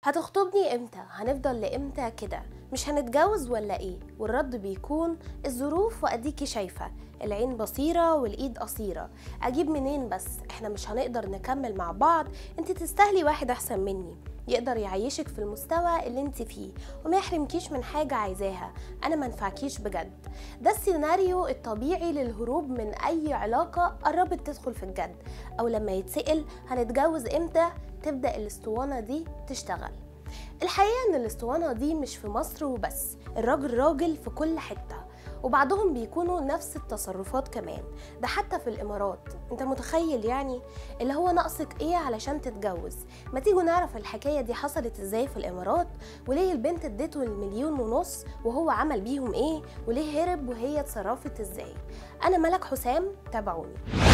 هتخطبني امتى هنفضل لامتى كده مش هنتجوز ولا ايه والرد بيكون الظروف واديكي شايفه العين بصيره والايد قصيره اجيب منين بس احنا مش هنقدر نكمل مع بعض انت تستاهلي واحد احسن مني يقدر يعيشك في المستوى اللي انت فيه وما يحرمكيش من حاجة عايزاها انا منفعكيش بجد ده السيناريو الطبيعي للهروب من اي علاقة قربت تدخل في الجد او لما يتسأل هنتجوز امتى تبدأ الاسطوانة دي تشتغل الحقيقة ان الاسطوانة دي مش في مصر وبس الراجل راجل في كل حتة وبعضهم بيكونوا نفس التصرفات كمان ده حتى في الامارات انت متخيل يعني اللي هو ناقصك ايه علشان تتجوز ما تيجوا نعرف الحكايه دي حصلت ازاي في الامارات وليه البنت اديته المليون ونص وهو عمل بيهم ايه وليه هرب وهي اتصرفت ازاي انا ملك حسام تابعوني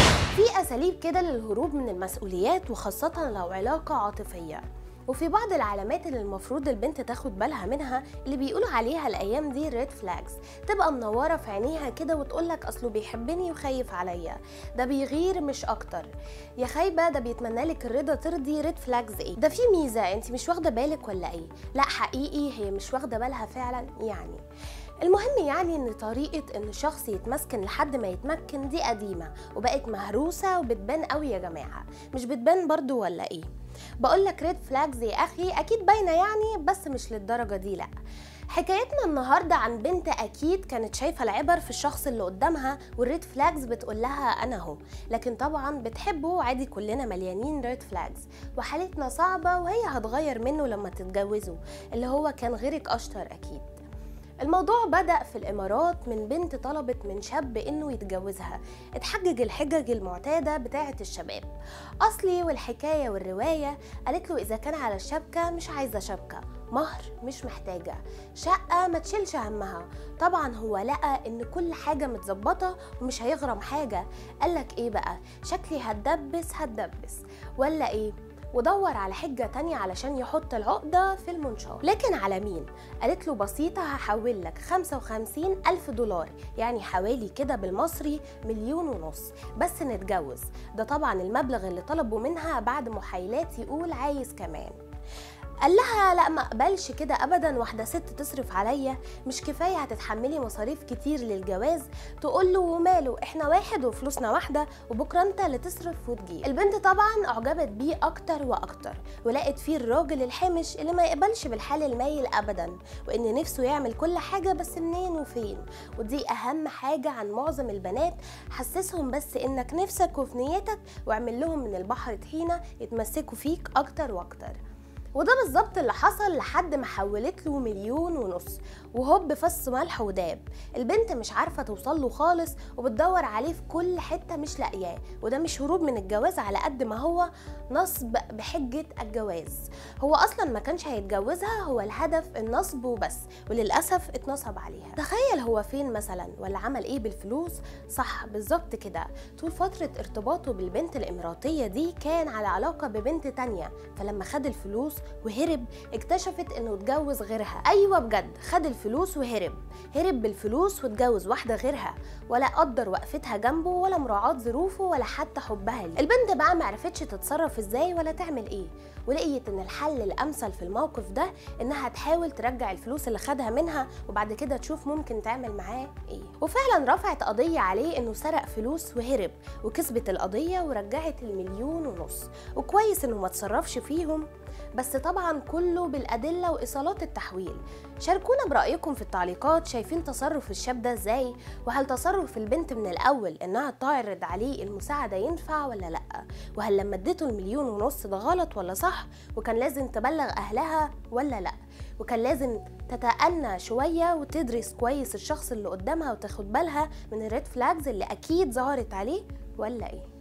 في اساليب كده للهروب من المسؤوليات وخاصه لو علاقه عاطفيه وفي بعض العلامات اللي المفروض البنت تاخد بالها منها اللي بيقولوا عليها الايام دي ريد فلاجز تبقى منوره في عينيها كده وتقولك اصله بيحبني وخايف عليا ده بيغير مش اكتر يا خايبه ده بيتمنى لك الرضا ترضي ريد فلاجز ايه ده في ميزه انت مش واخده بالك ولا ايه لا حقيقي هي مش واخده بالها فعلا يعني المهم يعني ان طريقة ان شخص يتمسكن لحد ما يتمكن دي قديمة وبقت مهروسة وبتبان قوي يا جماعة مش بتبان برضو ولا ايه بقول لك ريد فلاجز يا اخي اكيد باينه يعني بس مش للدرجه دي لا حكايتنا النهارده عن بنت اكيد كانت شايفه العبر في الشخص اللي قدامها والريد فلاجز بتقول لها انا اهو لكن طبعا بتحبه عادي كلنا مليانين ريد فلاجز وحالتنا صعبه وهي هتغير منه لما تتجوزوا اللي هو كان غيرك اشطر اكيد الموضوع بدأ في الإمارات من بنت طلبت من شاب إنه يتجوزها اتحجج الحجج المعتادة بتاعة الشباب أصلي والحكاية والرواية قالت له إذا كان على الشبكة مش عايزة شبكة مهر مش محتاجة شقة ما تشيلش همها طبعا هو لقى إن كل حاجة متظبطة ومش هيغرم حاجة قالك إيه بقى شكلي هتدبس هتدبس ولا إيه ودور على حجة تانية علشان يحط العقدة في المنشار لكن على مين؟ قالت له بسيطة هحول لك 55 ألف دولار يعني حوالي كده بالمصري مليون ونص بس نتجوز ده طبعا المبلغ اللي طلبه منها بعد محايلات يقول عايز كمان قال لها لا ما اقبلش كده ابدا واحده ست تصرف عليا مش كفايه هتتحملي مصاريف كتير للجواز تقول له وماله احنا واحد وفلوسنا واحده وبكره انت اللي تصرف وتجيب البنت طبعا اعجبت بيه اكتر واكتر ولقت فيه الراجل الحمش اللي ما يقبلش بالحال المايل ابدا وان نفسه يعمل كل حاجه بس منين وفين ودي اهم حاجه عن معظم البنات حسسهم بس انك نفسك وفي نيتك واعمل لهم من البحر طحينه يتمسكوا فيك اكتر واكتر وده بالظبط اللي حصل لحد ما حولت له مليون ونص وهوب فص ملح وداب البنت مش عارفه توصل له خالص وبتدور عليه في كل حته مش لاقياه وده مش هروب من الجواز على قد ما هو نصب بحجه الجواز هو اصلا ما كانش هيتجوزها هو الهدف النصب وبس وللاسف اتنصب عليها تخيل هو فين مثلا ولا عمل ايه بالفلوس صح بالظبط كده طول فتره ارتباطه بالبنت الاماراتيه دي كان على علاقه ببنت تانية فلما خد الفلوس وهرب اكتشفت انه اتجوز غيرها ايوه بجد خد الفلوس وهرب هرب بالفلوس واتجوز واحده غيرها ولا قدر وقفتها جنبه ولا مراعاه ظروفه ولا حتى حبها ليه البنت بقى معرفتش تتصرف ازاي ولا تعمل ايه ولقيت ان الحل الامثل في الموقف ده انها تحاول ترجع الفلوس اللي خدها منها وبعد كده تشوف ممكن تعمل معاه ايه وفعلا رفعت قضيه عليه انه سرق فلوس وهرب وكسبت القضيه ورجعت المليون ونص وكويس انه ما تصرفش فيهم بس طبعا كله بالأدلة وإيصالات التحويل شاركونا برأيكم في التعليقات شايفين تصرف الشاب ده ازاي وهل تصرف البنت من الأول إنها تعرض عليه المساعدة ينفع ولا لأ وهل لما اديته المليون ونص ده غلط ولا صح وكان لازم تبلغ أهلها ولا لأ وكان لازم تتأنى شوية وتدرس كويس الشخص اللي قدامها وتاخد بالها من الريد فلاجز اللي أكيد ظهرت عليه ولا إيه